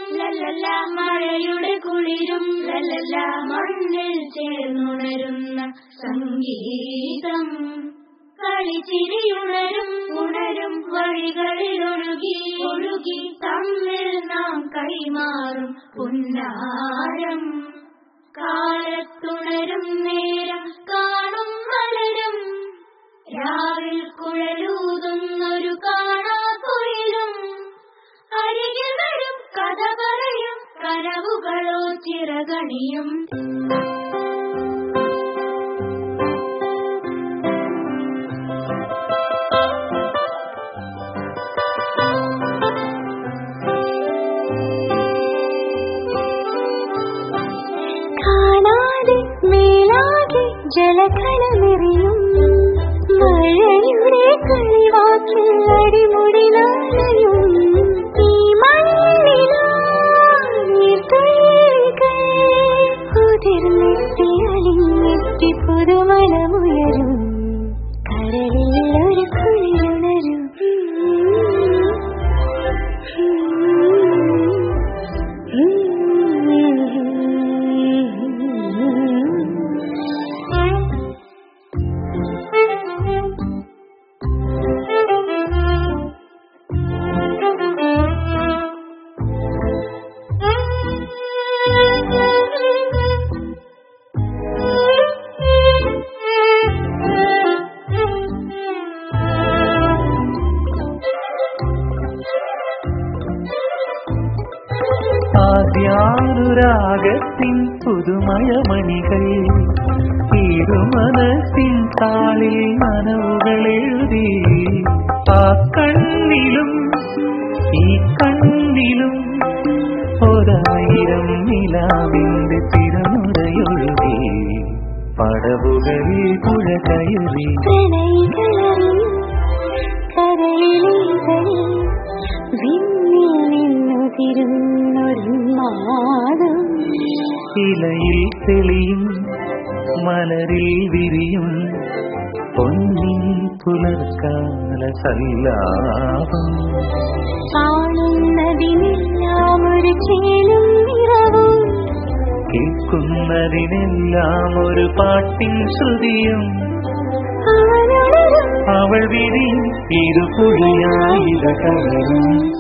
ലല്ലല്ല മഴയുടെ കുളിരും ലല്ലല്ല മണ്ണിൽ ചേർന്നുണരുന്ന സംഗീതം കളിച്ചിരിയുണരും ഉണരും വഴികളിൽ ഒഴുകി ഒഴുകി തമ്മിൽ നാം കൈമാറും പുന്നാരം കാലത്തുണരും നേരം കാണും മലരും രാവിൽ കുഴലൂതുന്നൊരു കാണാക്കുയിലും അരികിൽ വരും കഥ പറയും കനവുകളോ ചിറകണിയും കാണാതെ മേലാതെ ജലകണമെറിയും മഴയുടെ കളിവാക്കിൽ അടിമുടി നാളെയും ഈ മണ്ണിലാഴികൾ ഉതിർന്നെത്തി അലിഞ്ഞെത്തി പുതുമണമുയരും കരളിൽ ഒരു കുളിരുണരും ആദ്യാനുരാഗത്തിൻ പുതുമയമണികൾ ഇരുമനത്തിൻ താളിൽ നനവുകൾ എഴുതി ആ കണ്ണിലും ഈ കണ്ണിലും ഒരായിരം നിലാവിന്റെ തിരമുറയൊഴുകി പടവുകളിൽ പുഴ കയറി പ്രണയികളറിയും കരളിലേകളിൽ വിണ്ണിൽ നിന്നുതിരുന്നൊരു നാദം ഇലയിൽ തെളിയും മലരിൽ വിരിയും പൊന്നിൻ പുലർക്കാല സല്ലാപം കാണുന്നതിനെല്ലാം ഒരു ചേലും നിറവും കേൾക്കുന്നതിനെല്ലാം ഒരു പാട്ടിൻ ശ്രുതിയും അവനുണരും അവൾ വിരിയും ഇരുപുഴയായിര കലരും